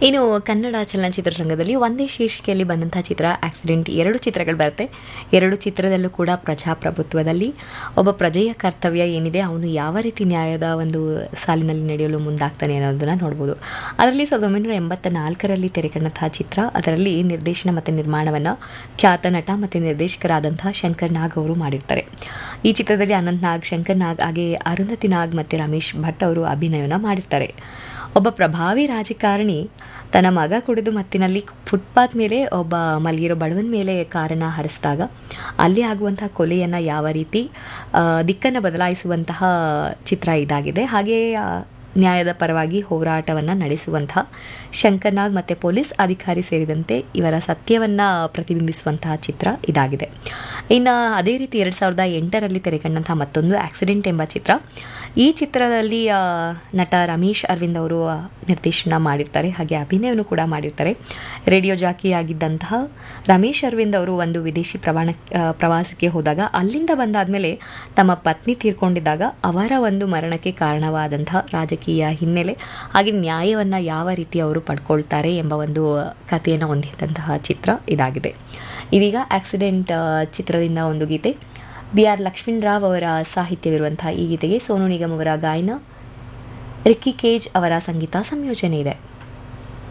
ಇನ್ನು ಕನ್ನಡ ಚಲನಚಿತ್ರರಂಗದಲ್ಲಿ ಒಂದೇ ಶೀರ್ಷಿಕೆಯಲ್ಲಿ ಬಂದಂಥ ಚಿತ್ರ ಆಕ್ಸಿಡೆಂಟ್ ಎರಡು ಚಿತ್ರಗಳು ಬರುತ್ತೆ ಎರಡು ಚಿತ್ರದಲ್ಲೂ ಕೂಡ ಪ್ರಜಾಪ್ರಭುತ್ವದಲ್ಲಿ ಒಬ್ಬ ಪ್ರಜೆಯ ಕರ್ತವ್ಯ ಏನಿದೆ ಅವನು ಯಾವ ರೀತಿ ನ್ಯಾಯದ ಒಂದು ಸಾಲಿನಲ್ಲಿ ನಡೆಯಲು ಮುಂದಾಗ್ತಾನೆ ಅನ್ನೋದನ್ನು ನೋಡ್ಬೋದು ಅದರಲ್ಲಿ ಸಾವಿರದ ಒಂಬೈನೂರ ಎಂಬತ್ತ ನಾಲ್ಕರಲ್ಲಿ ತೆರೆಕಂಡಂತಹ ಚಿತ್ರ ಅದರಲ್ಲಿ ನಿರ್ದೇಶನ ಮತ್ತು ನಿರ್ಮಾಣವನ್ನು ಖ್ಯಾತ ನಟ ಮತ್ತು ನಿರ್ದೇಶಕರಾದಂತಹ ಶಂಕರ್ ನಾಗ್ ಅವರು ಮಾಡಿರ್ತಾರೆ ಈ ಚಿತ್ರದಲ್ಲಿ ಅನಂತ್ ನಾಗ್ ಶಂಕರ್ ನಾಗ್ ಹಾಗೆ ಅರುಂಧತಿ ನಾಗ್ ಮತ್ತು ರಮೇಶ್ ಭಟ್ ಅವರು ಅಭಿನಯನ ಮಾಡಿರ್ತಾರೆ ಒಬ್ಬ ಪ್ರಭಾವಿ ರಾಜಕಾರಣಿ ತನ್ನ ಮಗ ಕುಡಿದು ಮತ್ತಿನಲ್ಲಿ ಫುಟ್ಪಾತ್ ಮೇಲೆ ಒಬ್ಬ ಮಲಗಿರೋ ಬಡವನ ಮೇಲೆ ಕಾರನ್ನು ಹರಿಸಿದಾಗ ಅಲ್ಲಿ ಆಗುವಂತಹ ಕೊಲೆಯನ್ನು ಯಾವ ರೀತಿ ದಿಕ್ಕನ್ನು ಬದಲಾಯಿಸುವಂತಹ ಚಿತ್ರ ಇದಾಗಿದೆ ಹಾಗೆ ಆ, ನ್ಯಾಯದ ಪರವಾಗಿ ಹೋರಾಟವನ್ನು ನಡೆಸುವಂತಹ ಶಂಕರ್ನಾಗ್ ಮತ್ತು ಪೊಲೀಸ್ ಅಧಿಕಾರಿ ಸೇರಿದಂತೆ ಇವರ ಸತ್ಯವನ್ನು ಪ್ರತಿಬಿಂಬಿಸುವಂತಹ ಚಿತ್ರ ಇದಾಗಿದೆ ಇನ್ನು ಅದೇ ರೀತಿ ಎರಡು ಸಾವಿರದ ಎಂಟರಲ್ಲಿ ತೆರೆಕಂಡಂತಹ ಮತ್ತೊಂದು ಆಕ್ಸಿಡೆಂಟ್ ಎಂಬ ಚಿತ್ರ ಈ ಚಿತ್ರದಲ್ಲಿ ಆ, ನಟ ರಮೇಶ್ ಅರವಿಂದ್ ಅವರು ಆ, ನಿರ್ದೇಶನ ಮಾಡಿರ್ತಾರೆ ಹಾಗೆ ಅಭಿನಯವನ್ನು ಕೂಡ ಮಾಡಿರ್ತಾರೆ ರೇಡಿಯೋ ಜಾಕಿ ಆಗಿದ್ದಂತಹ ರಮೇಶ್ ಅರವಿಂದ್ ಅವರು ಒಂದು ವಿದೇಶಿ ಪ್ರವಾಣ ಆ, ಪ್ರವಾಸಕ್ಕೆ ಹೋದಾಗ ಅಲ್ಲಿಂದ ಬಂದಾದಮೇಲೆ ತಮ್ಮ ಪತ್ನಿ ತೀರ್ಕೊಂಡಿದ್ದಾಗ ಅವರ ಒಂದು ಮರಣಕ್ಕೆ ಕಾರಣವಾದಂತಹ ರಾಜಕೀಯ ಹಿನ್ನೆಲೆ ಹಾಗೆ ನ್ಯಾಯವನ್ನು ಯಾವ ರೀತಿ ಅವರು ಪಡ್ಕೊಳ್ತಾರೆ ಎಂಬ ಒಂದು ಕಥೆಯನ್ನು ಹೊಂದಿದಂತಹ ಚಿತ್ರ ಇದಾಗಿದೆ ಇದೀಗ ಆಕ್ಸಿಡೆಂಟ್ ಆ, ಚಿತ್ರದಿಂದ ಒಂದು ಗೀತೆ ಬಿ ಆರ್ ಲಕ್ಷ್ಮೀನ್ ರಾವ್ ಅವರ ಸಾಹಿತ್ಯವಿರುವಂತಹ ಈ ಗೀತೆಗೆ ಸೋನು ನಿಗಮ್ ಅವರ ಗಾಯನ ರಿಕ್ಕಿ ಕೇಜ್ ಅವರ ಸಂಗೀತ ಸಂಯೋಜನೆ ಇದೆ